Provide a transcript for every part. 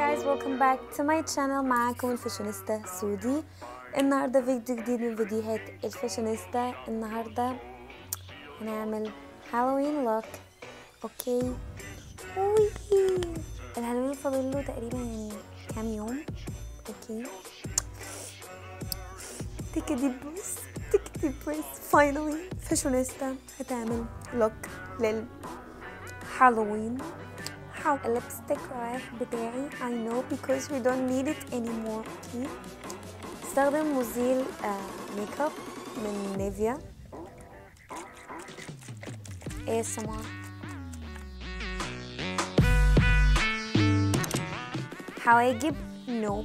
guys welcome back to my channel معاكم الفاشونيستا سودي النهارده فيديو جديد من فيديوهات الفاشونيستا النهارده هنعمل هالوين لوك اوكي وي الهالوين فاضل له تقريبا يعني كام يوم اوكي take a deep breath take a deep breath finally فاشونيستا هتعمل لوك للهالوين how اللبستيك رايح بتاعي I know because we don't need it anymore okay استخدم مزيل آه ميك اب من نيفيا ASMR حواجب no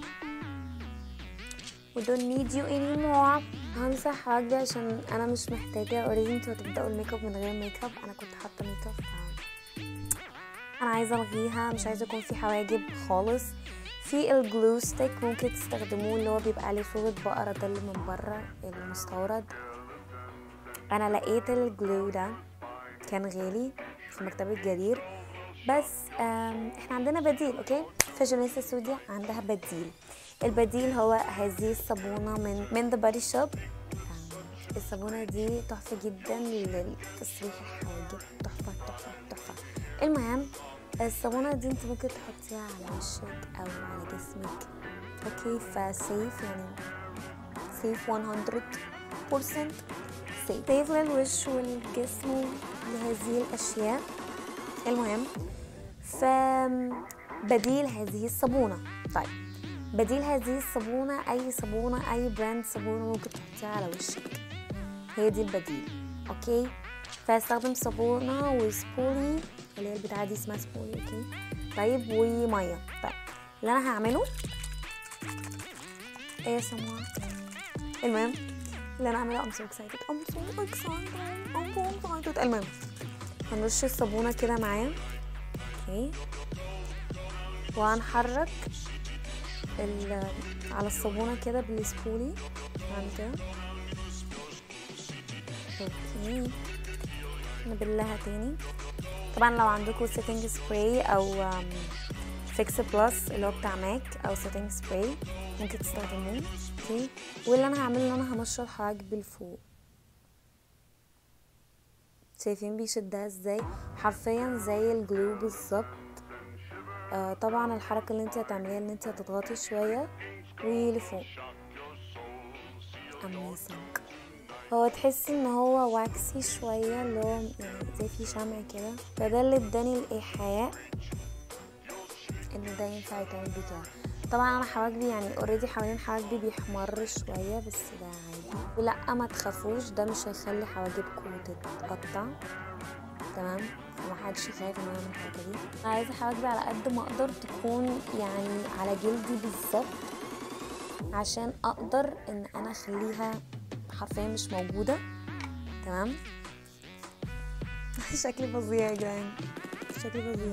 we don't need you anymore همسح حواجبي عشان انا مش محتاجه اوريدي انتوا هتبداوا الميك اب من غير ميك اب انا كنت حاطه ميك اب انا عايزه الغيها مش عايزه يكون في حواجب خالص في الجلو ستيك ممكن تستخدموه اللي هو بيبقى عليه صورة بقرة ده اللي من بره المستورد انا لقيت الجلو ده كان غالي في مكتبة جرير بس احنا عندنا بديل اوكي فاشونيستا سوديا عندها بديل البديل هو هذه الصابونة من من ذا بادي شوب الصابونة دي تحفة جدا لتسريح الحواجب تحفة تحفة تحفة المهم الصابونة دي انت ممكن تحطيها على وشك او على جسمك اوكي فسيف يعني سيف 100% سيف سيف للوش والجسم لهذه الاشياء المهم فبديل هذه الصابونة طيب بديل هذه الصابونة اي صابونة اي براند صابونة ممكن تحطيها على وشك هي دي البديل اوكي فاستخدم صابونة وسبولي اللي هي البتاعة دي اسمها سبولي اوكي طيب ومية طيب اللي انا هعمله ايه يا سموع المهم اللي انا هعمله I'm so excited I'm so excited I'm so excited المهم هنرش الصابونة كده معايا اوكي وهنحرك على الصابونة كده بالسبولي نعمل كده اوكي نبلها تاني طبعا لو عندكم سيتنج سبراي او فيكس بلس اللي هو بتاع ماك او سيتنج سبراي ممكن تستخدموه اوكي واللي انا هعمله ان انا همشر حواجبي لفوق شايفين بيشدها ازاي حرفيا زي الجلو بالظبط آه طبعا الحركه اللي انت هتعمليها ان انت هتضغطي شويه ولفوق amazing هو تحسي ان هو واكسي شوية اللي هو يعني زي في شمع كده فده اللي اداني الايحاء ان ده ينفع يتعمل بيه كده طبعا انا حواجبي يعني اوريدي حوالين حواجبي بيحمر شوية بس ده عادي ولا ما تخافوش ده مش هيخلي حواجبكم تتقطع تمام ومحدش يخاف ان انا من الحاجة دي انا عايزة حواجبي على قد ما اقدر تكون يعني على جلدي بالظبط عشان اقدر ان انا اخليها حرفيا مش موجودة تمام شكلي فظيع يا جدعان شكلي فظيع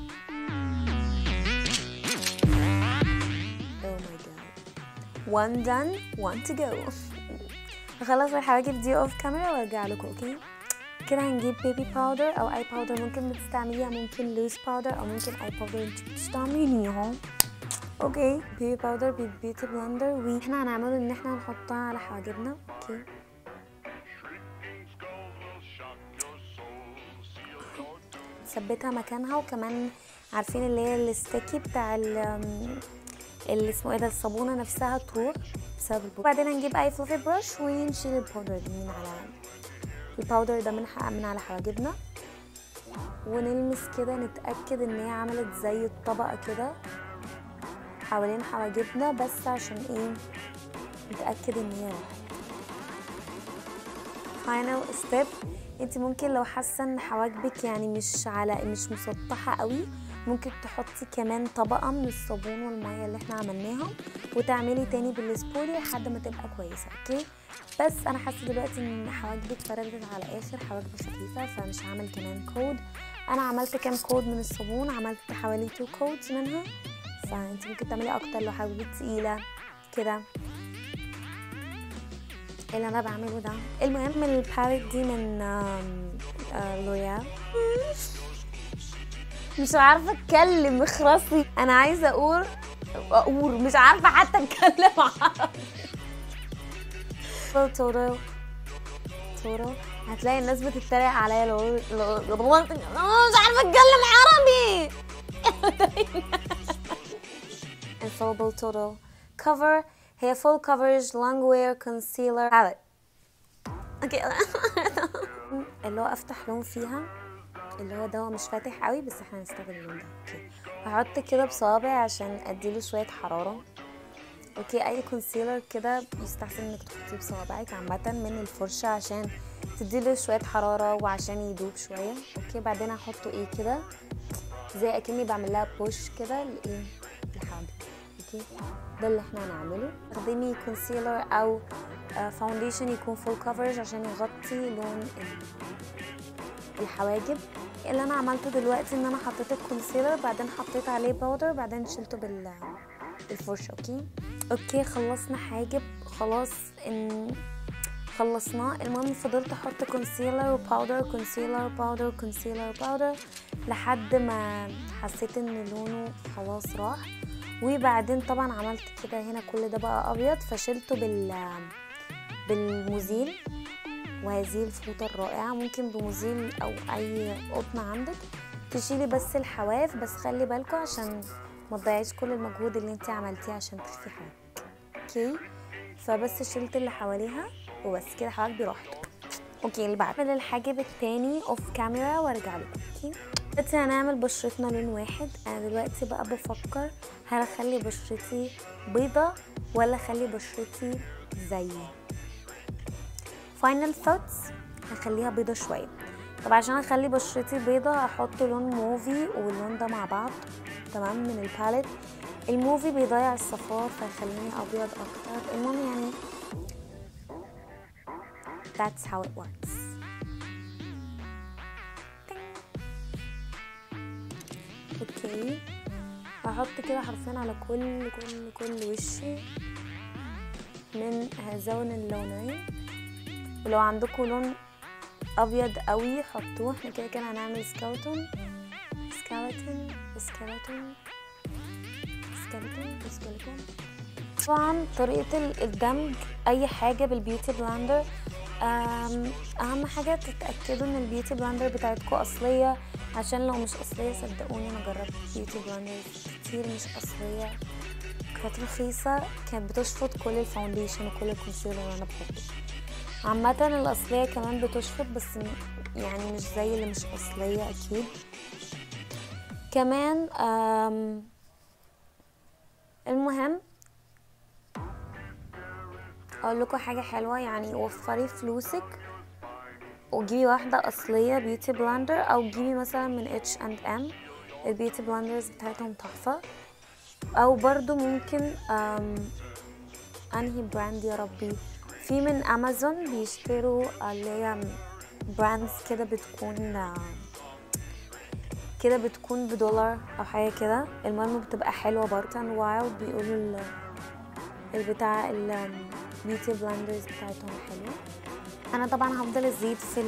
oh my god one done one to go هخلص الحواجب دي اوف كاميرا وارجع لكم اوكي كده هنجيب بيبي باودر او اي باودر ممكن بتستعمليها ممكن لوز باودر او ممكن اي باودر انت بتستعمليها اوكي بيبي باودر ببيوتي بلندر واحنا هنعمله ان احنا نحطها على حواجبنا اوكي ثبتها مكانها وكمان عارفين اللي هي الستيكي بتاع اللي اسمه ايه ده الصابونه نفسها تروح بسبب البودر وبعدين هنجيب اي فلوفي بروش ونشيل الباودر دي من على الباودر ده من من على حواجبنا ونلمس كده نتاكد ان هي عملت زي الطبقه كده حوالين حواجبنا بس عشان ايه نتاكد ان هي راحت فاينل ستيب انت ممكن لو حاسه ان حواجبك يعني مش على مش مسطحه قوي ممكن تحطي كمان طبقه من الصابون والميه اللي احنا عملناها وتعملي تاني بالسبولي لحد ما تبقى كويسه اوكي بس انا حاسه دلوقتي ان حواجبك فردت على اخر حواجبي خفيفه فمش هعمل كمان كود انا عملت كام كود من الصابون عملت حوالي 2 كودز منها فانت ممكن تعملي اكتر لو حواجبك تقيله كده اللي انا بعمله ده المهم الباليت دي من لوريال مش عارفه اتكلم اخرسي انا عايزه اقول اقول مش عارفه حتى اتكلم عربي تورو تورو هتلاقي الناس بتتريق عليا لو لو مش عارفه اتكلم عربي Infallible Total Cover هي full coverage long wear concealer palette اوكي اللي هو افتح لون فيها اللي هو ده هو مش فاتح قوي بس احنا هنستخدم اللون ده اوكي هحط كده بصوابعي عشان اديله شويه حراره اوكي اي كونسيلر كده يستحسن انك تحطيه بصوابعك عامه من الفرشه عشان تديله شويه حراره وعشان يدوب شويه اوكي بعدين هحطه ايه كده زي اكني بعمل لها بوش كده لايه لحاجه اوكي ده اللي احنا هنعمله استخدمي كونسيلر او فاونديشن يكون فول كفرج عشان يغطي لون الحواجب اللي انا عملته دلوقتي ان انا حطيت الكونسيلر بعدين حطيت عليه باودر بعدين شلته بال بالفرشه اوكي اوكي خلصنا حاجب خلاص ان خلصناه المهم فضلت احط كونسيلر وباودر كونسيلر باودر كونسيلر باودر لحد ما حسيت ان لونه خلاص راح وبعدين طبعا عملت كده هنا كل ده بقى ابيض فشلته بال بالمزيل وهذه الفوطة الرائعة ممكن بمزيل أو أي قطن عندك تشيلي بس الحواف بس خلي بالكوا عشان ما تضيعيش كل المجهود اللي انت عملتيه عشان تخفي حواجبك اوكي فبس شلت اللي حواليها وبس كده حواجبي راحت اوكي اللي بعد من الحاجب التاني اوف كاميرا وارجع لكم اوكي دلوقتي هنعمل بشرتنا لون واحد انا دلوقتي بقى بفكر هل اخلي بشرتي بيضة ولا اخلي بشرتي زي فاينل ثوتس هخليها بيضة شوية طب عشان اخلي بشرتي بيضة هحط لون موفي واللون ده مع بعض تمام من الباليت الموفي بيضيع الصفار فيخليني ابيض اكتر المهم يعني that's how it works اوكي هحط كده حرفيا على كل كل كل وشي من هذون اللونين ولو عندكم لون ابيض قوي حطوه احنا كده كده هنعمل سكالتون سكالتون سكالتون سكالتون سكالتون طبعا طريقة الدمج اي حاجة بالبيوتي بلاندر اهم حاجة تتأكدوا ان البيوتي بلاندر بتاعتكم اصلية عشان لو مش اصلية صدقوني انا جربت بيوتي بلاندر كتير مش اصلية كانت رخيصة كانت بتشفط كل الفاونديشن وكل الكونسيلر اللي انا بحطه عامة الأصلية كمان بتشفط بس يعني مش زي اللي مش أصلية أكيد كمان المهم اقول لكم حاجه حلوه يعني وفري فلوسك وجيبي واحده اصليه بيوتي بلاندر او جيبي مثلا من اتش اند ام البيوتي بلاندرز بتاعتهم تحفه او برضو ممكن انهي براند يا ربي في من امازون بيشتروا اللي هي براندز كده بتكون كده بتكون بدولار او حاجه كده المهم بتبقى حلوه برضه وايلد بيقولوا البتاع البيوتي بلاندرز بتاعتهم حلوه انا طبعا هفضل ازيد في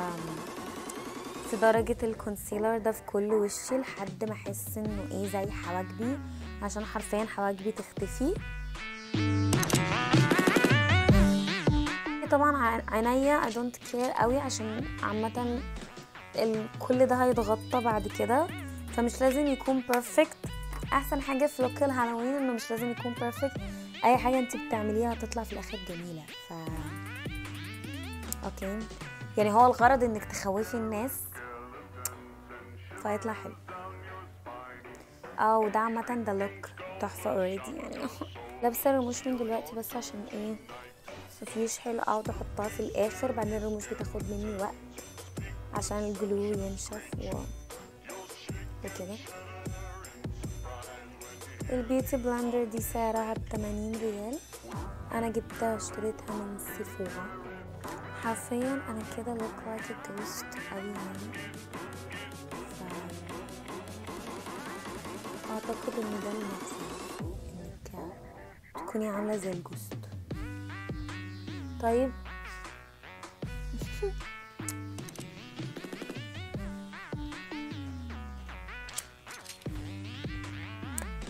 في درجة الكونسيلر ده في كل وشي لحد ما احس انه ايه زي حواجبي عشان حرفيا حواجبي تختفي طبعا عينيا I don't care قوي عشان عامة كل ده هيتغطى بعد كده فمش لازم يكون بيرفكت احسن حاجة في لوك الهالوين انه مش لازم يكون بيرفكت اي حاجة انت بتعمليها هتطلع في الاخر جميلة ف اوكي يعني هو الغرض انك تخوفي الناس فيطلع حلو او ده عامة ده لوك تحفة اوريدي يعني لابسة الرموش من دلوقتي بس عشان ايه مفيش حلو اقعد احطها في الاخر بعدين الرموش بتاخد مني وقت عشان الجلو ينشف و... وكده البيوتي بلاندر دي سعرها بتمانين ريال انا جبتها اشتريتها من سيفورا حرفيا انا كده لوك لايك الجوست اوي يعني ف... اعتقد ان ده المقصد انك تكوني عامله زي الجوست طيب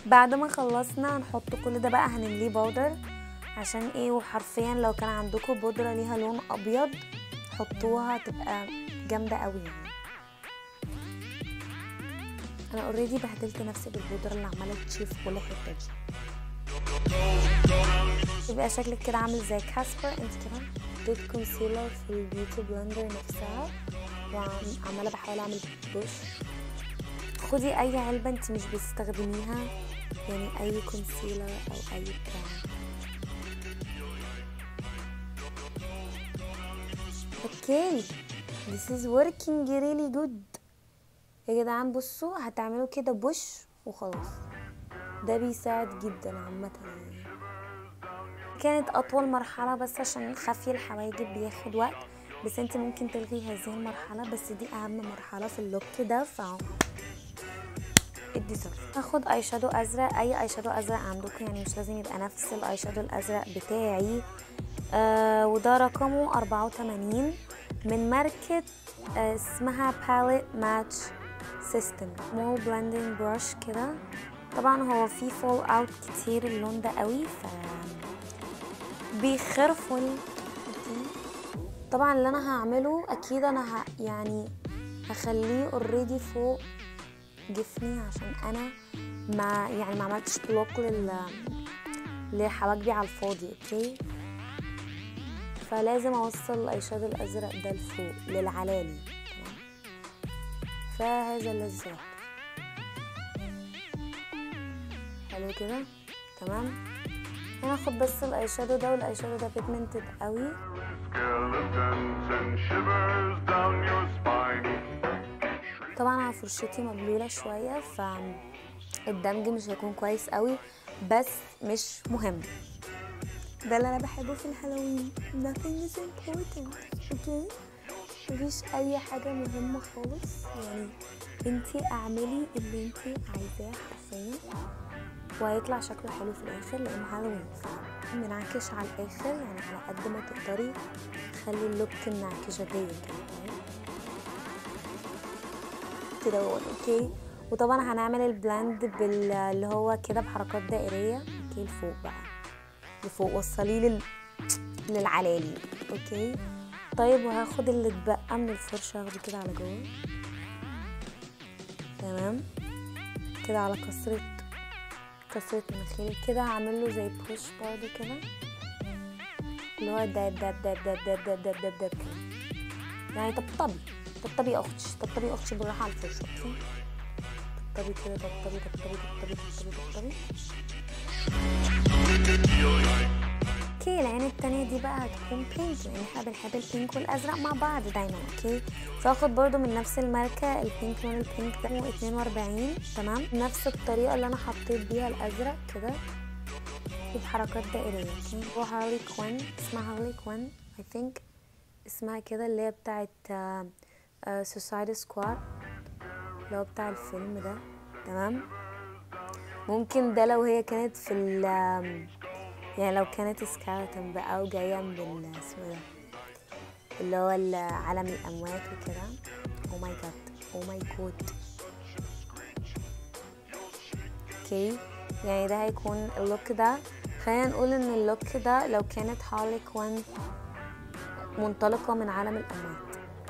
بعد ما خلصنا هنحط كل ده بقى هنمليه بودر عشان ايه وحرفيا لو كان عندكم بودرة ليها لون ابيض حطوها تبقى جامدة قوي يعني انا اوريدي بهدلت نفسي بالبودرة اللي عمالة تشيل في كل حتة دي يبقى شكلك كده عامل زي كاسبر انت كده حطيت كونسيلر في البيوتي بلندر نفسها وعمالة بحاول اعمل بوش خدي اي علبة انت مش بتستخدميها يعني اي كونسيلر او اي بتاع اوكي this is working really good يا جدعان بصوا هتعملوا كده بوش وخلاص ده بيساعد جدا عامة يعني كانت اطول مرحلة بس عشان خفي الحواجب بياخد وقت بس انت ممكن تلغي هذه المرحلة بس دي اهم مرحلة في اللوك ده ف الديزاين هاخد اي شادو ازرق اي اي شادو ازرق عندكم يعني مش لازم يبقى نفس الاي شادو الازرق بتاعي آه وده رقمه 84 من ماركة آه اسمها باليت ماتش سيستم مول بلندنج براش كده طبعا هو في فول اوت كتير اللون ده قوي ف بيخرفن طبعا اللي انا هعمله اكيد انا ه... يعني هخليه اوريدي فوق جفني عشان انا ما يعني ما عملتش بلوك لل لحواجبي على الفاضي اوكي فلازم اوصل الاي شادو الازرق ده لفوق للعلالي تمام فهذا الذي سيحدث حلو كده تمام هناخد بس الاي شادو ده والاي شادو ده بيجمنتد قوي skeletons and shivers down your spine. طبعا انا فرشتي مبلوله شويه فالدمج مش هيكون كويس قوي بس مش مهم ده اللي انا بحبه في الهالوين nothing is important okay مفيش اي حاجه مهمه خالص يعني انتي اعملي اللي انتي عايزاه حرفيا وهيطلع شكله حلو في الاخر لانه هالوين منعكش على الاخر يعني على قد ما تقدري خلي اللوك منعكشه دي كده فاهمة؟ كده هو اوكي وطبعا هنعمل البلاند بال اللي هو كده بحركات دائريه اوكي لفوق بقى لفوق وصليه لل للعلالي اوكي طيب وهاخد اللي اتبقى من الفرشه اخده كده على جوه تمام كده على كسرة كسرة مناخيري كده هعمل له زي بوش برضه كده اللي هو داب داب داب داب داب داب داب داب داب كده يعني طبطبي طبطبي يا اختي طبطبي يا اختي بالراحه على الفرشه اوكي طبطبي كده طبطبي طبطبي طبطبي طبطبي طبطبي اوكي العين التانية دي بقى هتكون بينك لان احنا بنحب البينك والازرق مع بعض دايما اوكي فاخد برضو من نفس الماركة البينك لون البينك ده هو 42 تمام نفس الطريقة اللي انا حطيت بيها الازرق كده بحركات دائرية اوكي هو هارلي كوين اسمها هارلي كوين I think اسمها كده اللي هي بتاعت سوسايد سكواد اللي هو بتاع الفيلم ده تمام ممكن ده لو هي كانت في ال يعني لو كانت سكارتن بقى وجاية من ال- اسمه ده اللي هو ال- عالم الأموات وكده او ماي جاد او ماي جود اوكي يعني ده هيكون اللوك ده خلينا نقول ان اللوك ده لو كانت هارلي كوين منطلقة من عالم الأموات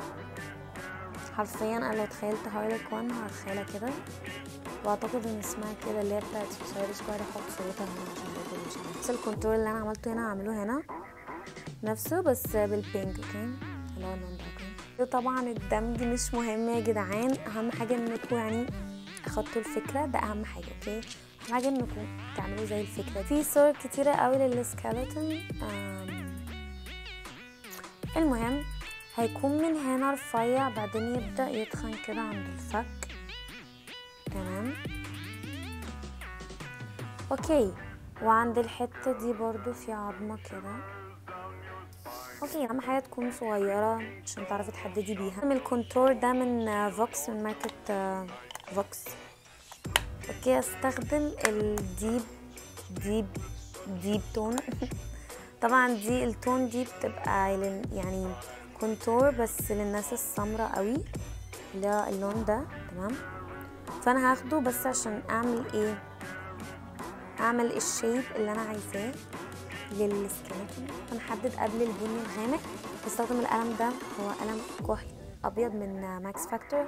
حرفيا انا لو تخيلت هارلي كوين هتخيلها كده واعتقد ان اسمها كده اللي هي بتاعت سوسايد سكواد احط صورتها هنا عشان برضه مش عارفة. نفس الكونتور اللي انا عملته هنا هعمله هنا نفسه بس بالبينك اوكي اللي هو اللون ده اوكي طبعا الدمج مش مهم يا جدعان اهم حاجه انكم يعني اخدتوا الفكره ده اهم حاجه اوكي اهم حاجه انكم تعملوا زي الفكره في صور كتيره قوي للسكeleton آم، المهم هيكون من هنا رفيع بعدين يبدأ يتخن كده عند الفك تمام اوكي وعند الحتة دي برضو في عظمة كده اوكي اهم حاجة تكون صغيرة عشان تعرفي تحددي بيها من الكونتور ده من آه، فوكس من ماركة آه، فوكس اوكي استخدم الديب ديب ديب تون طبعا دي التون دي بتبقى لل- يعني كونتور بس للناس السمراء قوي اللي هو اللون ده تمام فانا هاخده بس عشان اعمل ايه اعمل الشيب اللي انا عايزاه للسكيلتون فنحدد قبل البني الغامق بستخدم القلم ده هو قلم كحل ابيض من ماكس فاكتور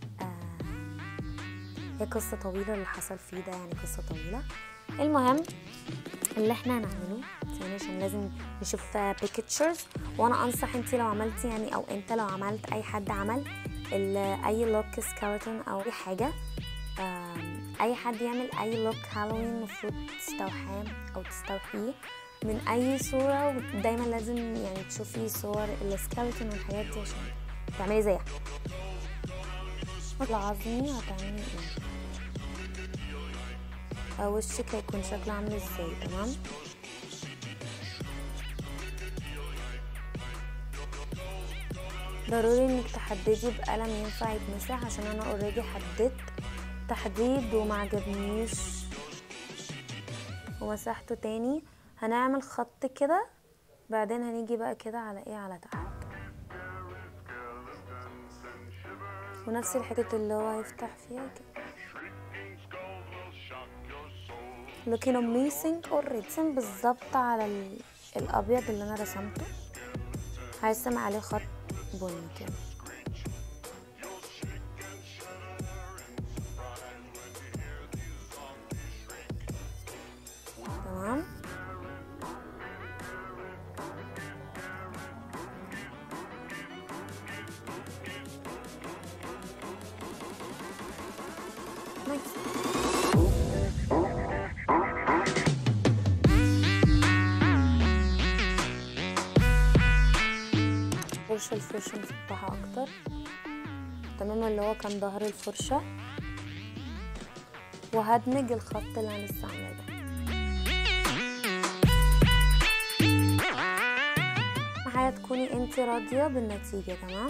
هي قصة طويلة اللي حصل فيه ده يعني قصة طويلة المهم اللي احنا هنعمله يعني عشان لازم نشوف بيكتشرز وانا انصح انت لو عملتي يعني او انت لو عملت اي حد عمل ال- اي لوك سكeleton او اي حاجة آم، اي حد يعمل اي لوك هالوين المفروض تستوحاه او تستوحيه من اي صورة ودايما لازم يعني تشوفي صور السكeleton والحاجات دي عشان تعملي زيها العظمي هتعملي ايه أو وشك هيكون شكله عامل ازاي تمام ضروري انك تحددي بقلم ينفع يتمسح عشان انا اوريدي حددت تحديد وما عجبنيش ومسحته تاني هنعمل خط كده بعدين هنيجي بقى كده على ايه على تحت ونفس الحتة اللي هو هيفتح فيها كده looking amazing already بالظبط على ال- الابيض اللي انا رسمته هرسم عليه خط بني كده تمام نايس فرشة الفرشة مسطحة أكتر تمام اللي هو كان ظهر الفرشة وهدمج الخط اللي أنا لسه عاملاه ده أهم حاجة تكوني انتي راضية بالنتيجة تمام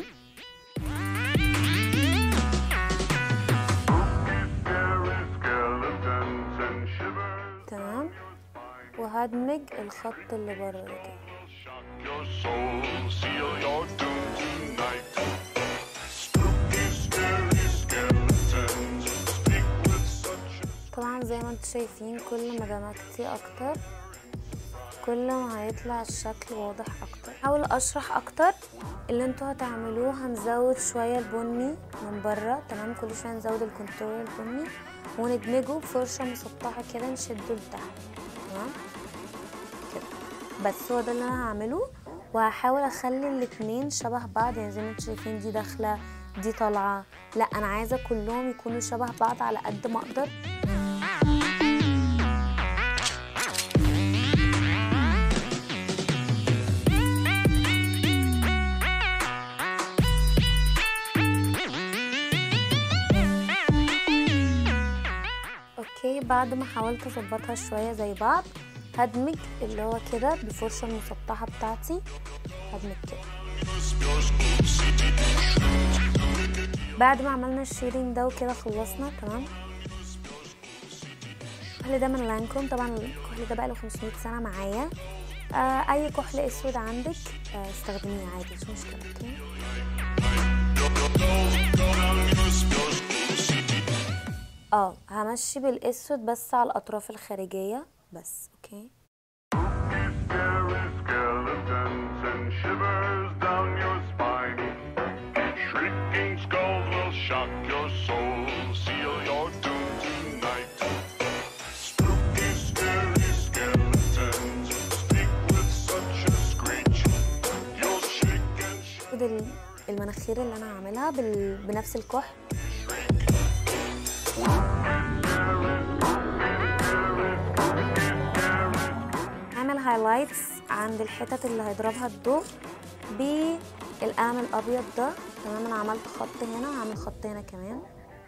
skeletons and shivers تمام وهدمج الخط اللي بره ده كده shock your soul, seal your doom tonight. Spooky, scary skeletons speak with such a طبعا زي ما انتوا شايفين كل ما دمجتي اكتر كل ما هيطلع الشكل واضح اكتر حاول اشرح اكتر اللي انتوا هتعملوه هنزود شوية البني من بره تمام كل شوية نزود الكونتور البني وندمجه بفرشة مسطحة كده نشده لتحت تمام كده بس هو ده اللي انا هعمله وهحاول اخلي الاتنين شبه بعض يعني زي ما انتوا شايفين دي داخلة دي طالعة لا انا عايزة كلهم يكونوا شبه بعض على قد ما اقدر اوكي بعد ما حاولت اظبطها شويه زي بعض هدمج اللي هو كده بالفرشه المسطحه بتاعتي هدمج كده بعد ما عملنا الشيرين ده وكده خلصنا تمام الكحل ده من لانكوم طبعا الكحل ده بقى له 500 سنه معايا آه اي كحل اسود عندك آه استخدميه عادي مش مشكله اوكي اه همشي بالاسود بس على الاطراف الخارجيه بس اوكي scary skeletons and shivers down your spine. Shrieking skulls will shock your soul, seal your doom tonight. Spooky, scary skeletons speak with such a screech. You'll shake and shake. خد ال- المناخير اللي انا عاملها بال... بنفس الكحل اعمل هايلايتس عند الحتت اللي هيضربها الضوء بالقلم الابيض ده تمام انا عملت خط هنا وهعمل خط هنا كمان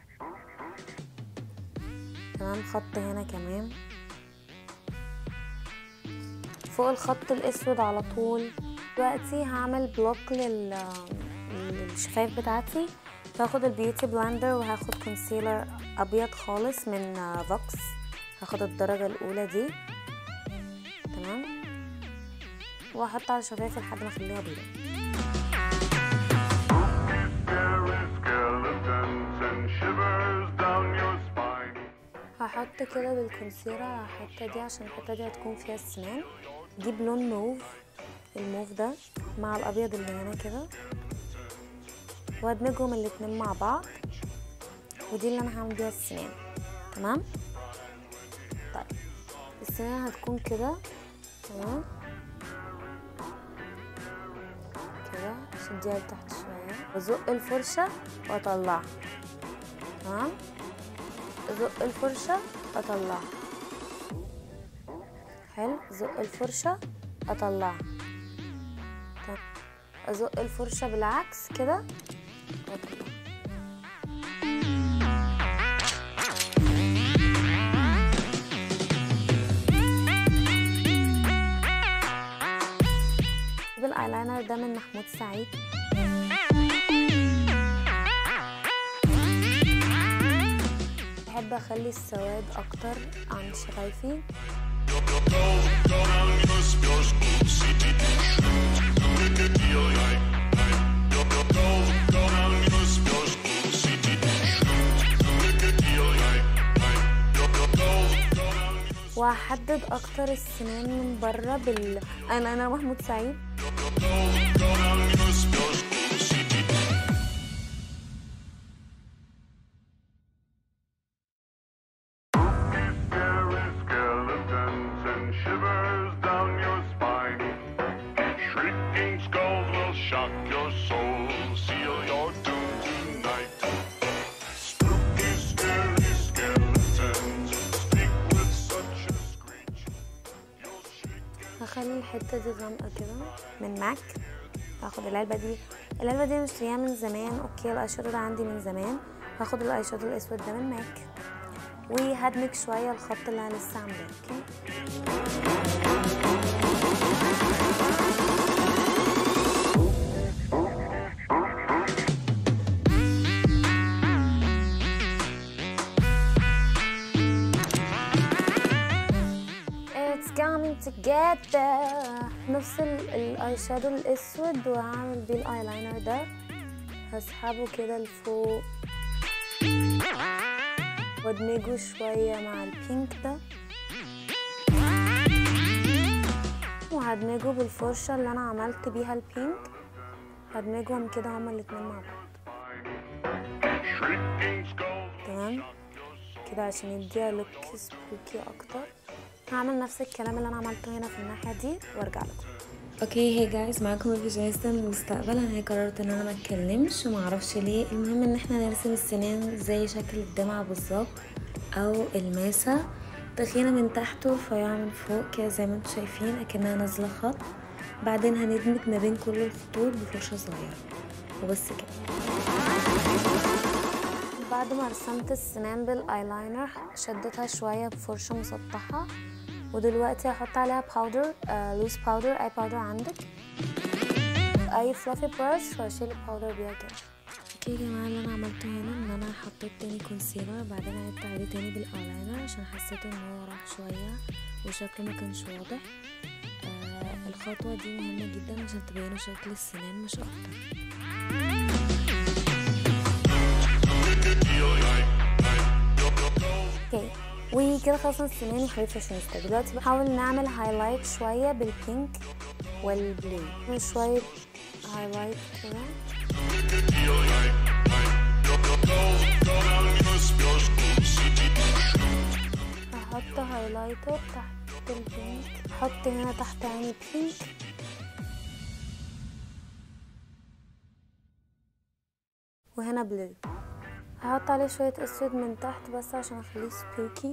تمام خط هنا كمان فوق الخط الاسود على طول دلوقتي هعمل بلوك لل للشفايف بتاعتي هاخد البيوتي بلندر وهاخد كونسيلر ابيض خالص من فوكس هاخد الدرجة الاولى دي تمام واحط على شفايفي لحد ما اخليها بيضة Scary skeletons and shivers down your spine. هحط كده بالكونسيلر على الحته دي عشان الحته دي هتكون فيها السنان جيب لون موف الموف ده مع الابيض اللي هنا كده وادمجهم الاتنين مع بعض ودي اللي انا هعمل بيها السنان تمام طيب السنان هتكون كده تمام كده شديها لتحت شويه وازق الفرشه واطلعها تمام ازق الفرشه اطلعها حلو زق الفرشه اطلعها طب ازق الفرشه بالعكس كده واطلعها الايلاينر ده من محمود سعيد بحب اخلي السواد اكتر عن شفايفي وهحدد اكتر السنان من بره بال انا انا محمود سعيد Scary skeletons and shivers down your spine. Shrieking skulls will shock your soul, seal your doom tonight. Spooky, scary skeletons speak with such a screech. You'll shake. هخلي الحته دي غامقه كده من ماك هاخد العلبه دي العلبه دي مشتريها من زمان اوكي الاي شادو ده عندي من زمان هاخد الاي شادو الاسود ده من ماك وهدمج شويه الخط اللي انا لسه عاملاه اوكي It's coming together نفس ال- الاي شادو الاسود وهعمل بيه الايلاينر ده هسحبه كده لفوق وادمجه شوية مع البينك ده وهدمجه بالفرشة اللي انا عملت بيها البينك هدمجهم كده هما الاتنين مع بعض Shrieking skulls تمام كده عشان يديها لوك سبوكي اكتر هعمل نفس الكلام اللي انا عملته هنا في الناحيه دي وارجع لكم اوكي هي جايز معاكم الفيجنيستا من المستقبل انا قررت ان انا ما اتكلمش وما اعرفش ليه المهم ان احنا نرسم السنان زي شكل الدمعه بالظبط او الماسه تخينه من تحت ورفيعه من فوق كده زي ما انتم شايفين اكنها نازله خط بعدين هندمج ما بين كل الخطوط بفرشه صغيره وبس كده بعد ما رسمت السنان بالايلاينر شدتها شويه بفرشه مسطحه ودلوقتي هحط عليها باودر لوز باودر اي باودر عندك اي فلافي براش واشيل الباودر بيها كده اوكي يا جماعه اللي انا عملته هنا ان انا حطيت تاني كونسيلر بعدين عدت عليه تاني بالايلاينر عشان حسيت ان هو راح شويه وشكله ما كانش واضح آه الخطوه دي مهمه جدا عشان تبينوا شكل السنان مش اكتر اوكي وكده خلصنا السنان يا حبيبتي فاشينيستا دلوقتي بحاول نعمل هايلايت شويه بالبينك والبلو نعمل شويه هايلايت كده هحط هايلايتر تحت البينك احط هنا تحت عيني بينك وهنا بلو هحط عليه شوية اسود من تحت بس عشان اخليه سبوكي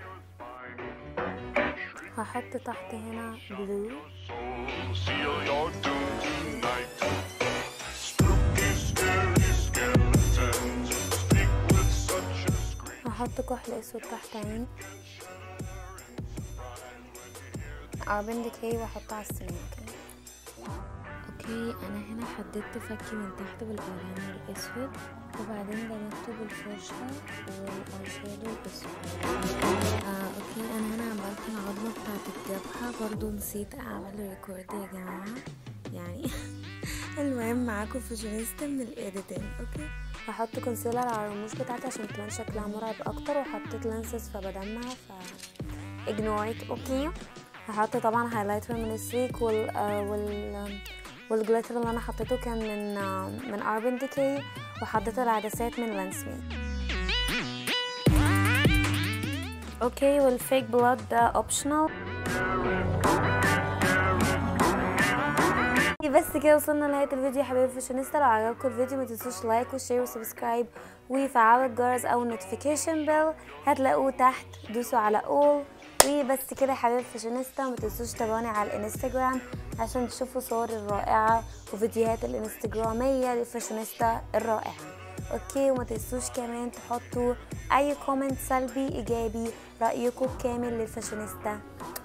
هحط تحت هنا بلو seal your doom tonight. Spooky, scary skeletons speak with such a screech. هحط كحل اسود تحت عيني او بندكي واحطه على السنان كده اوكي انا هنا حددت فكي من تحت بالايلاينر الاسود وبعدين دمجته بالفرشة والاي شادو الاسود آه اوكي انا هنا عملت العظمة بتاعت الجبهة برضو نسيت اعمل ريكورد يا جماعة يعني المهم معاكم فاشونيستا من الايديتنج اوكي هحط كونسيلر على الرموش بتاعتي عشان تبان شكلها مرعب اكتر وحطيت لانسز فبدمع ف ignore it اوكي هحط طبعا هايلايتر من السيك وال آه وال والجليتر اللي انا حطيته كان من آه من اربن ديكي وحطيت العدسات من لانسمي اوكي والفيك بلاد ده اوبشنال بس كده وصلنا لنهايه الفيديو يا حبايبي فاشونيستا لو عجبكم الفيديو ما تنسوش لايك وشير وسبسكرايب وفعلوا الجرس او النوتيفيكيشن بيل هتلاقوه تحت دوسوا على اول وبس كده يا حبايبي فاشونيستا ما تنسوش تابعوني على الانستجرام عشان تشوفوا صور الرائعه وفيديوهات الانستجراميه للفاشونيستا الرائعه اوكي وما تنسوش كمان تحطوا اي كومنت سلبي ايجابي رايكم كامل للفاشونيستا